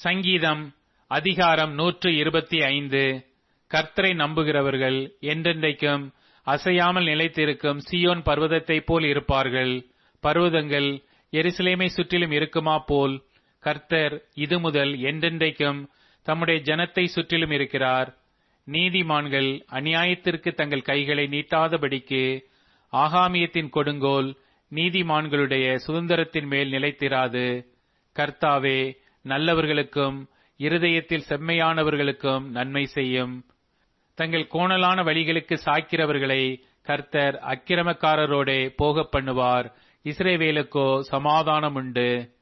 சங்கீதம் அதிகாரம் நூற்று இருபத்தி ஐந்து கர்த்தரை நம்புகிறவர்கள் என்றென்றைக்கும் அசையாமல் நிலைத்திருக்கும் சியோன் பர்வதத்தைப் போல் இருப்பார்கள் பர்வதங்கள் எருசலேமை சுற்றிலும் இருக்குமா போல் கர்த்தர் இது முதல் என்றென்றைக்கும் தம்முடைய ஜனத்தை சுற்றிலும் இருக்கிறார் நீதிமான்கள் அநியாயத்திற்கு தங்கள் கைகளை நீட்டாதபடிக்கு ஆகாமியத்தின் கொடுங்கோல் நீதிமான்களுடைய சுதந்திரத்தின் மேல் நிலைத்திராது கர்த்தாவே நல்லவர்களுக்கும் இருதயத்தில் செம்மையானவர்களுக்கும் நன்மை செய்யும் தங்கள் கோணலான வழிகளுக்கு சாய்க்கிறவர்களை கர்த்தர் அக்கிரமக்காரரோடே போகப் பண்ணுவார் இஸ்ரேவேலுக்கோ சமாதானம் உண்டு